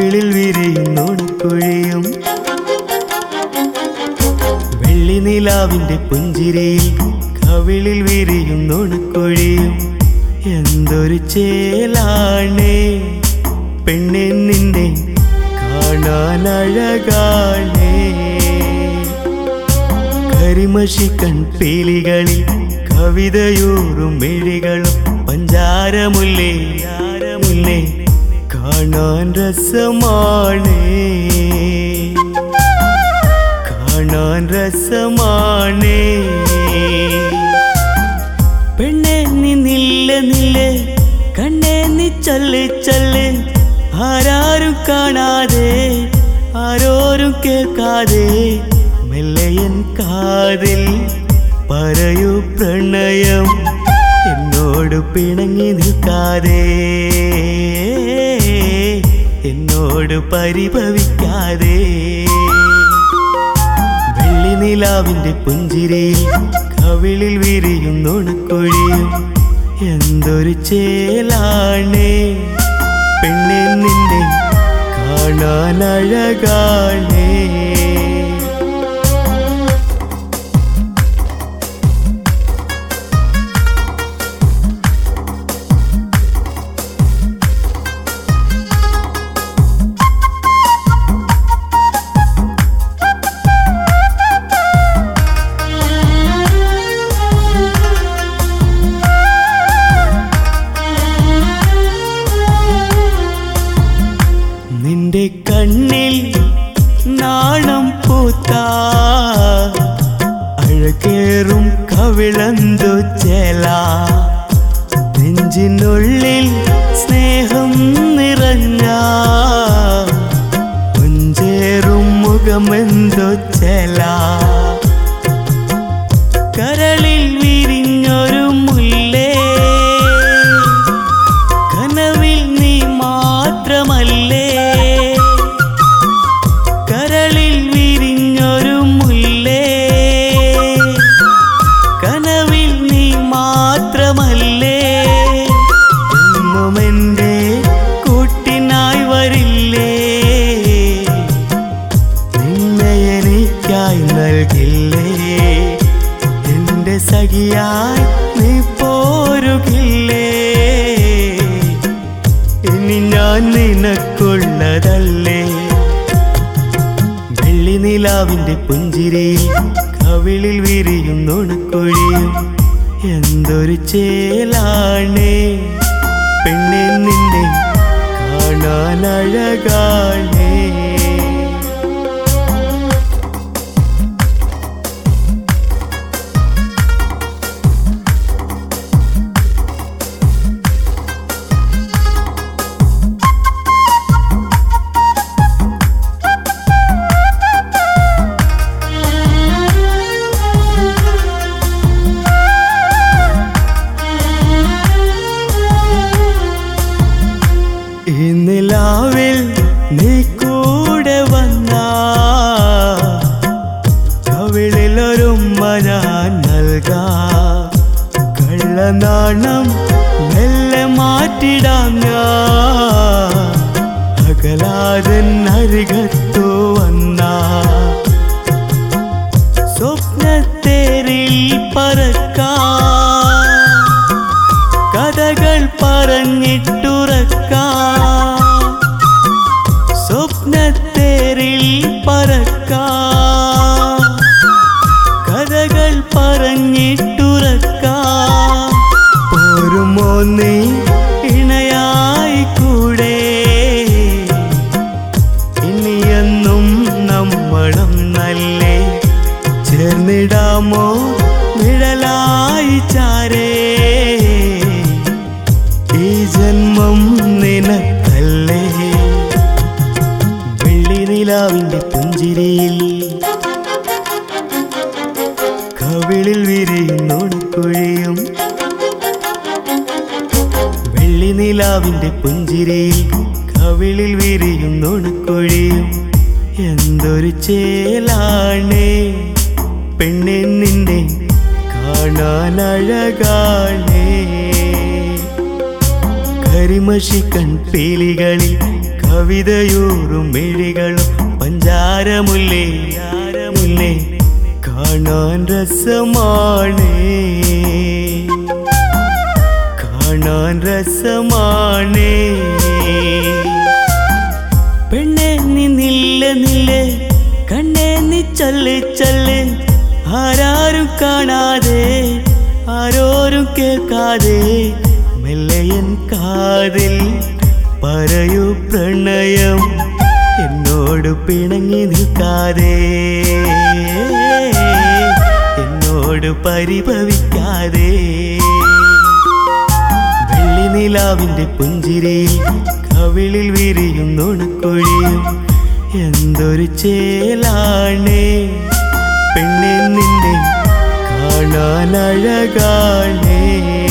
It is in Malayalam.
കവിളിൽ വിരിയുന്നോണക്കുഴിയും വെള്ളി നിലാവിന്റെ പുഞ്ചിരിയിൽ കവിളിൽ വിരിയുന്നോണക്കുഴിയും എന്തൊരു ചേലാണേ പെണ്ണെ നിന്നെ കാണാൻ അഴകാണേ കരിമഷി കൺപീലികളിൽ കവിതയൂറും മിഴികളും പഞ്ചാരമുല്ലേ യാരമുല്ലേ കാണാൻ രസമാണേ കാണാൻ രസമാണേ പെണ്ണെ നീ നില്ല നില്ല് കണ്ണെ നീ ചല്ല് ചല്ല് ആരാരും കാണാതെ ആരോരും കേൾക്കാതെ മെല്ലയൻ കാതിൽ പറയൂ പ്രണയം എന്നോട് പിണങ്ങി നിൽക്കാതെ എന്നോട് പരിഭവിക്കാതെ വെള്ളി നിലാവിന്റെ പുഞ്ചിരിയിൽ കവിളിൽ വിരിയുന്നൊണക്കൊഴിയും എന്തൊരു ചേലാണേ പെണ്ണെ നിന്നെ കാണാൻ അഴകാണേ നിന്റെ കണ്ണിൽ നാണം പൂത്ത അഴകേറും കവിളന്തു ചേല നെഞ്ചിനുള്ളിൽ സ്നേഹം നിറഞ്ഞ മുഞ്ചേറും മുഖമെന്തു ചേല കരളിൽ വിരിഞ്ഞൊരു മുല്ലേ കനവിൽ നീ മാത്രമല്ലേ കരളിൽ വിരിഞ്ഞൊരു മുല്ലേ കനവിൽ നീ മാത്രമല്ലേ എന്നും എൻ്റെ കൂട്ടിനായി വരില്ലേ നിന്നെ എനിക്കായി നൽകില്ലേ എന്റെ സഖിയായി നീ പോരുകില്ലേ ഇനി ഞാൻ നിനക്കുള്ളതല്ലേ വെള്ളി നിലാവിന്റെ പുഞ്ചിരിയിൽ കവിളിൽ വിരിയുന്നൊണക്കൊഴിയും എന്തൊരു ചേലാണേ പെണ്ണെ നിന്നെ കാണാൻ അഴകാണേ ഈ നിലാവിൽ നീ കൂടെ വന്ന കവിളിലൊരുമ്മ ഞാൻ നൽകാ കള്ളനാണം മെല്ലെ മാറ്റിടാം ഞാൻ അകലാതൻ അരികത്തു വന്ന സ്വപ്നത്തേരിൽ പറക്കാം കഥകൾ പറഞ്ഞിട്ടുറക്കാം സ്വപ്നത്തേരിൽ പറക്കാം കഥകൾ പറഞ്ഞിട്ടുറക്കാം പോരുമോ നീ ഇണയായി കൂടെ ഇനിയെന്നും നമ്മളും നല്ലേ ചേർന്നിടാമോ നിഴലായി ചാരേ ഈ ജന്മം നിനക്കല്ലേ വെള്ളി നിലാവിന്റെ പുഞ്ചിരിയിൽ കവിളിൽ വിരിയുന്നോണക്കുഴിയും വെള്ളി നിലാവിന്റെ പുഞ്ചിരിയിൽ കവിളിൽ വിരിയുന്നോണക്കുഴിയും എന്തൊരു ചേലാണേ പെണ്ണെ നിന്നെ കാണാൻ അഴകാണേ കരിമഷി കൺപീലികളിൽ കവിതയൂറും മിഴികളും പഞ്ചാരമുല്ലേ മുല്ലേ കാണാൻ രസമാണേ കാണാൻ രസമാണേ പെണ്ണെ നീ നില്ല നില്ലേ കണ്ണെ നീ ചല്ല് ചല്ല് ആരാരും കാണാതെ ആരോരും കേൾക്കാതെ മെല്ലയൻ കാതിൽ പറയൂ പ്രണയം എന്നോട് പിണങ്ങി നിൽക്കാതെ എന്നോട് പരിഭവിക്കാതെ വെള്ളി നിലാവിന്റെ പുഞ്ചിരിയിൽ കവിളിൽ വിരിയും നുണക്കുഴിയും എന്തൊരു ചേലാണേ പെണ്ണെ നിന്നെ കാണാൻ അഴകാണേ